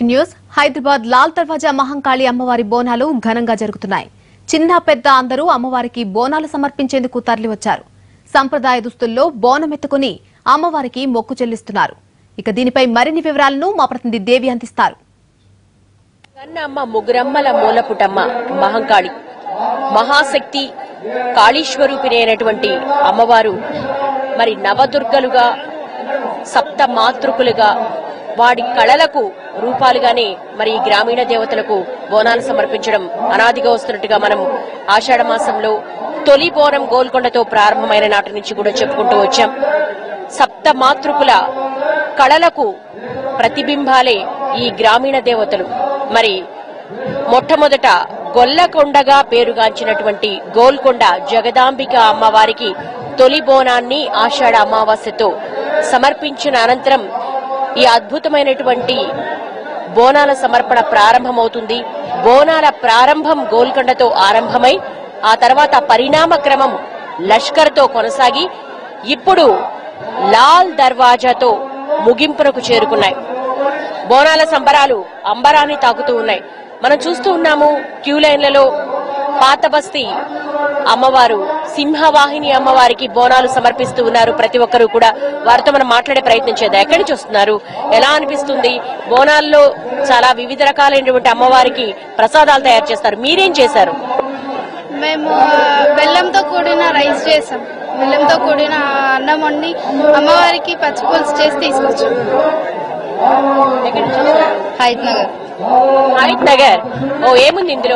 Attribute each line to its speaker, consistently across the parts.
Speaker 1: Breaking news Hyderabad Lal దర్వాజా మహంకాళి అమ్మవారి బోనాలు ఘనంగా జరుగుతున్నాయి చిన్న పెద్ద అందరూ అమ్మవారికి బోనాలు సమర్పించేందుకు తరలివచ్చారు సంప్రదాయ దుస్తుల్లో బోనం ఎత్తుకుని అమ్మవారికి మొక్కు చెల్లిస్తున్నారు ఇక దీనిపై మరిన్ని వివరాలను మా ప్రతినిధి దేవి అందిస్తారు
Speaker 2: కన్నమ్మ ముగురమ్మల మూలపుటమ్మ మహంకాళి మహాశక్తి కాళీశ్వరూపిణి అయినటువంటి అమ్మవారు మరి నవదుర్గలుగా సప్త మాతృకులుగా వాడి కళలకు రూపాలుగానే మరి ఈ గ్రామీణ దేవతలకు బోనాలు సమర్పించడం అనాదిగా వస్తున్నట్టుగా మనం ఆషాఢ మాసంలో తొలి బోనం గోల్కొండతో ప్రారంభమైన నాటి నుంచి కూడా చెప్పుకుంటూ వచ్చాం సప్త మాతృకుల కళలకు ప్రతిబింబాలే ఈ గ్రామీణ దేవతలు మరి మొట్టమొదట గొల్లకొండగా పేరుగాంచినటువంటి గోల్కొండ జగదాంబిక అమ్మవారికి తొలి బోనాన్ని ఆషాఢ అమావాస్యతో సమర్పించిన అనంతరం ఈ అద్భుతమైనటువంటి బోనాల సమర్పణ ప్రారంభమవుతుంది బోనాల ప్రారంభం గోల్కొండతో ఆరంభమై ఆ తర్వాత పరిణామ క్రమం లష్కర్తో కొనసాగి ఇప్పుడు లాల్ దర్వాజాతో ముగింపునకు చేరుకున్నాయి బోనాల సంబరాలు అంబరాన్ని తాకుతూ ఉన్నాయి మనం చూస్తూ ఉన్నాము క్యూ లైన్లలో పాత బస్తీ అమ్మవారు సింహవాహిని అమ్మవారికి బోనాలు సమర్పిస్తూ ఉన్నారు ప్రతి ఒక్కరూ కూడా వారితో మనం మాట్లాడే ప్రయత్నం చేద్దాం ఎక్కడి నుంచి వస్తున్నారు ఎలా అనిపిస్తుంది బోనాల్లో చాలా వివిధ రకాలైనటువంటి అమ్మవారికి ప్రసాదాలు తయారు చేస్తారు మీరేం చేశారు
Speaker 3: మేము ఆ, బెల్లంతో కూడిన రైస్ చేసాం బెల్లంతో కూడిన అన్నం వండి అమ్మవారికి పచ్చి పులుసు చేసి తీసుకొచ్చాం హైత్ నగర్
Speaker 2: హైత్ నగర్ ఓ ఏముంది ఇందులో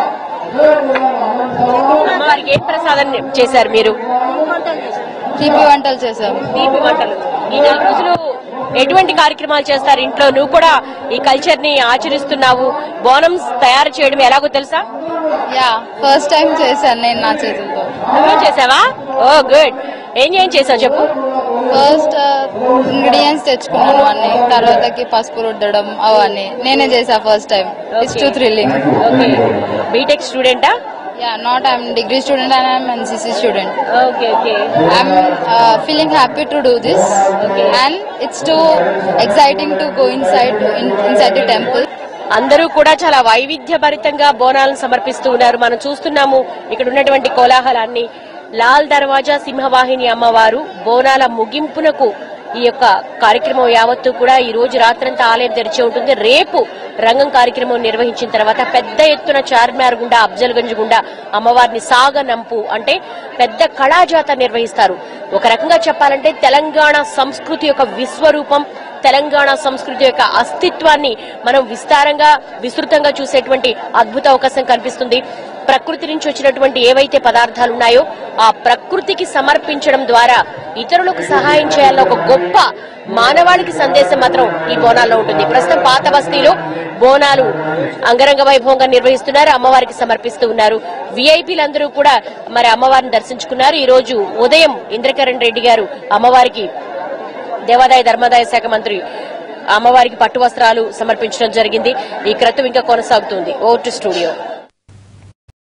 Speaker 2: అమ్మవారికి ఏం ప్రసాదం చేశారు మీరు
Speaker 3: తీపి వంటలు చేసాం
Speaker 2: తీపి వంటలు ఈ నెల రోజులు ఎటువంటి కార్యక్రమాలు చేస్తారు ఇంట్లో నువ్వు కూడా ఈ కల్చర్ ని ఆచరిస్తున్నావు బోనం తయారు చేయడం ఎలాగో తెలుసా
Speaker 3: యా ఫస్ట్ టైం చేశాను నేను నా చేతులతో
Speaker 2: నువ్వు చేసావా ఓ గుడ్ ఏం ఏం చేసావు చెప్పు
Speaker 3: ఫస్ట్ ఇంగ్రీడియంట్స్ తెచ్చుకున్నాను అన్ని తర్వాతకి పసుపు రుద్దడం అవన్నీ నేనే చేసా first time it's too thrilling
Speaker 2: okay B Tech స్టూడెంటా
Speaker 3: yeah not I'm degree student and I'm NCC student
Speaker 2: okay okay
Speaker 3: I'm uh, feeling happy to do this,
Speaker 2: Okay.
Speaker 3: and it's too exciting to go inside in, inside the temple.
Speaker 2: అందరూ కూడా చాలా వైవిధ్యభరితంగా బోనాలను సమర్పిస్తూ ఉన్నారు మనం చూస్తున్నాము ఇక్కడ ఉన్నటువంటి కోలాహలాన్ని లాల్ దర్వాజా సింహవాహిని అమ్మవారు బోనాల ముగింపునకు ఈ యొక్క కార్యక్రమం యావత్తు కూడా ఈ రోజు రాత్రంతా ఆలయం తెరిచి ఉంటుంది రేపు రంగం కార్యక్రమం నిర్వహించిన తర్వాత పెద్ద ఎత్తున చార్మినార్ గుండా అఫ్జల్గంజ్ గుండా అమ్మవారిని సాగనంపు అంటే పెద్ద కళాజాత నిర్వహిస్తారు ఒక రకంగా చెప్పాలంటే తెలంగాణ సంస్కృతి యొక్క విశ్వరూపం తెలంగాణ సంస్కృతి యొక్క అస్తిత్వాన్ని మనం విస్తారంగా విస్తృతంగా చూసేటువంటి అద్భుత అవకాశం కనిపిస్తుంది ప్రకృతి నుంచి వచ్చినటువంటి ఏవైతే పదార్థాలు ఉన్నాయో ఆ ప్రకృతికి సమర్పించడం ద్వారా ఇతరులకు సహాయం చేయాలన్న ఒక గొప్ప మానవాళికి సందేశం మాత్రం ఈ బోనాల్లో ఉంటుంది ప్రస్తుతం పాత బస్తీలో బోనాలు అంగరంగ వైభవంగా నిర్వహిస్తున్నారు అమ్మవారికి సమర్పిస్తూ ఉన్నారు విఐపీలందరూ కూడా మరి అమ్మవారిని దర్శించుకున్నారు ఈ రోజు ఉదయం ఇంద్రకరణ్ రెడ్డి గారు అమ్మవారికి దేవాదాయ ధర్మాదాయ శాఖ మంత్రి అమ్మవారికి పట్టు వస్త్రాలు సమర్పించడం జరిగింది ఈ క్రతువు ఇంకా కొనసాగుతుంది ఓ టు స్టూడియో